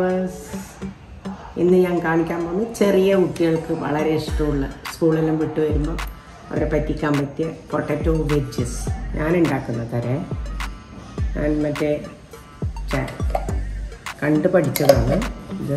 Viewers ഇന്ന് ഞാൻ കാണിക്കാൻ പോകുന്നത് ചെറിയ കുട്ടികൾക്ക് വളരെ ഇഷ്ടമുള്ള സ്കൂളെല്ലാം വിട്ട് വരുമ്പോൾ അവരെ പറ്റിക്കാൻ പറ്റിയ പൊട്ടറ്റോ വെജസ് ഞാൻ ഉണ്ടാക്കുന്ന തരേ ഞാൻ മറ്റേ ച- കണ്ട് പഠിച്ചതാണ് ഇത്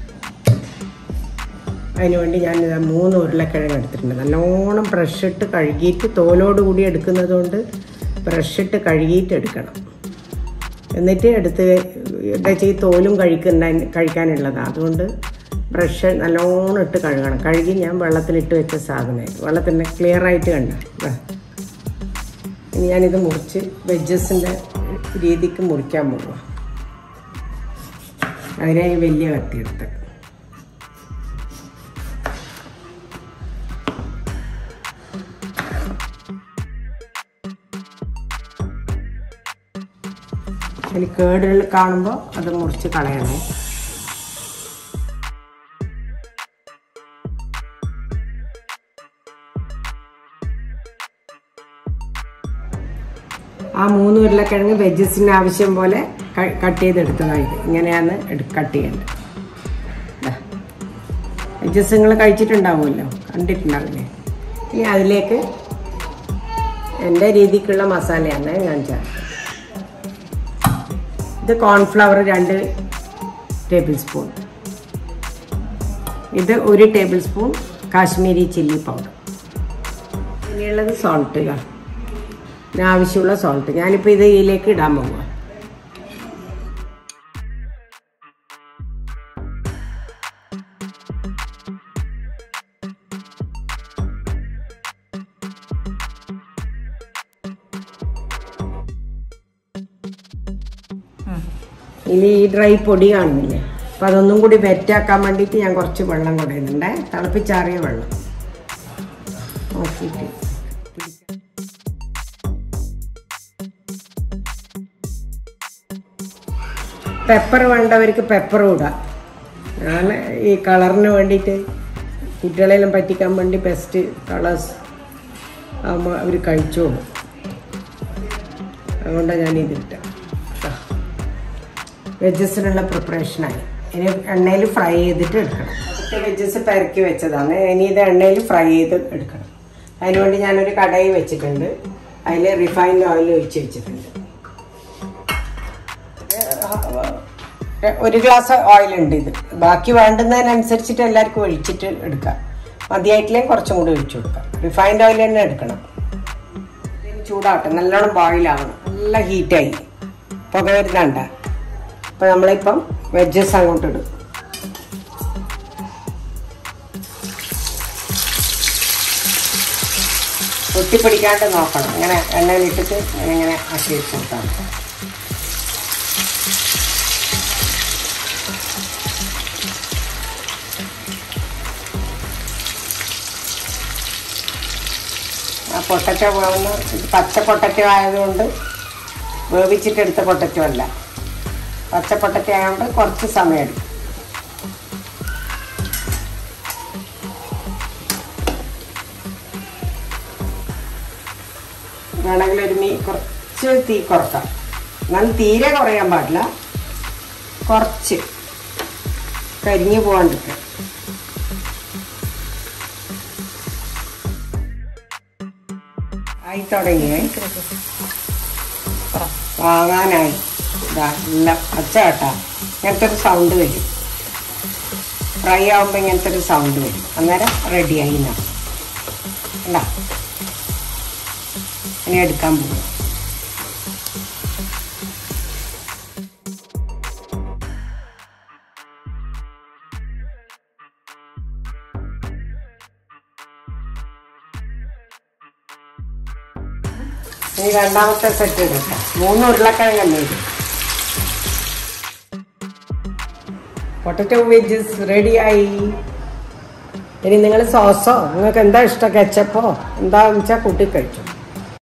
അതിനുവേണ്ടി ഞാൻ ഇതാ മൂന്ന് ഉരുളക്കിഴങ്ങ് എടുത്തിട്ടുണ്ട് നല്ലോണം ബ്രഷ് ഇട്ട് കഴുകിയിട്ട് തോലോട് കൂടി എടുക്കുന്നത് കൊണ്ട് ബ്രഷ് ഇട്ട് കഴുകിയിട്ട് എടുക്കണം എന്നിട്ട് എടുത്ത് എന്താ ഈ തോലും കഴിക്കുന്ന കഴിക്കാനുള്ളതാണ് അതുകൊണ്ട് ബ്രഷ് നല്ലോണം ഇട്ട് കഴുകണം കഴുകി ഞാൻ വെള്ളത്തിലിട്ട് വെച്ച സാധനമായി വെള്ളത്തിൻ്റെ ക്ലിയർ ആയിട്ട് കണ്ട ദാ. ഇനി ഞാനിത് മുറിച്ച് വെജസിൻ്റെ രീതിക്ക് മുറിക്കാൻ പോവുക അതിനായി വലിയ കത്തിയെടുത്ത് അതിൽ കേടുകൾ കാണുമ്പോൾ അത് മുറിച്ച് കളയണേ ആ മൂന്ന് ഉരുളക്കിഴങ്ങ് വെജസിന് ആവശ്യം പോലെ കട്ട് ചെയ്തെടുത്തതാണ് ഇത് ഇങ്ങനെയാണ് കട്ട് ചെയ്യേണ്ടത് വെജസ് നിങ്ങൾ കഴിച്ചിട്ടുണ്ടാവുമല്ലോ കണ്ടിട്ടുണ്ടാവില്ലേ ഇനി അതിലേക്ക് എൻ്റെ രീതിക്കുള്ള മസാലയാണ് ഞാൻ ചേർത്തത് ഇത് കോൺഫ്ലവർ രണ്ട് ടേബിൾ സ്പൂൺ ഇത് ഒരു tablespoon Kashmiri chilli powder ഇനിയുള്ളത് സോൾട്ട് ഞാൻ ആവശ്യമുള്ള സോൾട്ട് ഞാനിപ്പോൾ ഇത് ഇതിലേക്ക് ഇടാൻ പോകുക ഇനി ഈ ഡ്രൈ പൊടി കാണുന്നില്ലേ അപ്പം അതൊന്നും കൂടി വെറ്റാക്കാൻ വേണ്ടിയിട്ട് ഞാൻ കുറച്ച് വെള്ളം കൊടുക്കുന്നുണ്ട് തിളപ്പിച്ചാറിയ വെള്ളം നോക്കിയിട്ട് പെപ്പർ വേണ്ടവർക്ക് പെപ്പറും ഇടാം ഞാൻ ഈ കളറിന് വേണ്ടിയിട്ട് കുട്ടികളെല്ലാം പറ്റിക്കാൻ വേണ്ടി ബെസ്റ്റ് കളേഴ്സ് ആകുമ്പോൾ അവർ കഴിച്ചോളും അതുകൊണ്ടാണ് ഞാൻ ഇതിട്ടത് വെജസിനുള്ള പ്രിപ്പറേഷനായി ഇനി എണ്ണയിൽ ഫ്രൈ ചെയ്തിട്ട് എടുക്കണം അതൊക്കെ വെജസ് പെരക്കി വെച്ചതാണ് ഇനി ഇത് എണ്ണയിൽ ഫ്രൈ ചെയ്ത് എടുക്കണം അതിനുവേണ്ടി ഞാനൊരു കടായി വെച്ചിട്ടുണ്ട് അതിൽ റിഫൈൻഡ് ഓയിൽ ഒഴിച്ച് വെച്ചിട്ടുണ്ട് ഒരു ഗ്ലാസ് ഓയിൽ ഉണ്ട് ഇത് ബാക്കി വേണ്ടുന്നതിനനുസരിച്ചിട്ട് എല്ലാവർക്കും ഒഴിച്ചിട്ട് എടുക്കാം മതിയായിട്ടില്ലെങ്കിൽ കുറച്ചും കൂടി ഒഴിച്ചു കൊടുക്കാം റിഫൈൻഡ് ഓയിൽ തന്നെ എടുക്കണം ഇതിന് ചൂടാവട്ടെ നല്ലോണം ബോയിലാവണം നല്ല ഹീറ്റായി പുക വരുന്നുണ്ട അപ്പം നമ്മളിപ്പം വെജസ് അങ്ങോട്ട് ഇടും ഒട്ടിപ്പിടിക്കാണ്ട് നോക്കണം ഇങ്ങനെ എണ്ണയിലിട്ടിട്ട് ഇങ്ങനെ ഇങ്ങനെ ആക്കി വെച്ച് കൊടുത്താൽ മതി. ആ പൊട്ടറ്റോ വേവുന്ന ഇത് പച്ച പൊട്ടറ്റോ ആയതുകൊണ്ട് വേവിച്ചിട്ടെടുത്ത പൊട്ടറ്റോ അല്ല പച്ച പൊട്ടറ്റോ ആയതുകൊണ്ട് കുറച്ച് സമയം എടുക്കും വേണമെങ്കിൽ ഒരു മീ കുറച്ച് തീ കുറക്കാം എന്നാൽ തീരെ കുറയാൻ പാടില്ല കുറച്ച് കരിഞ്ഞു പോകാണ്ടിരിക്കുക ആയി തുടങ്ങിയേ വാങ്ങാനായി ഇതാ നല്ല പച്ച കേട്ടാ ഇങ്ങനത്തെ ഒരു സൗണ്ട് വരും ഫ്രൈ ആവുമ്പോൾ ഇങ്ങനത്തെ ഒരു സൗണ്ട് വരും അന്നേരം റെഡിയായി എന്നാ അല്ല ഇനി എടുക്കാൻ പോകും ഇനി രണ്ടാമത്തെ സെറ്റ് എടുക്കാം മൂന്ന് ഉരുളക്കിഴങ്ങല്ലേ ഇത് പൊട്ടറ്റോ വെജസ് റെഡിയായി ഇനി നിങ്ങൾ സോസോ നിങ്ങൾക്ക് എന്താ ഇഷ്ടം കെച്ചപ്പോ എന്താണെന്ന് വെച്ചാൽ കൂട്ടി കഴിച്ചു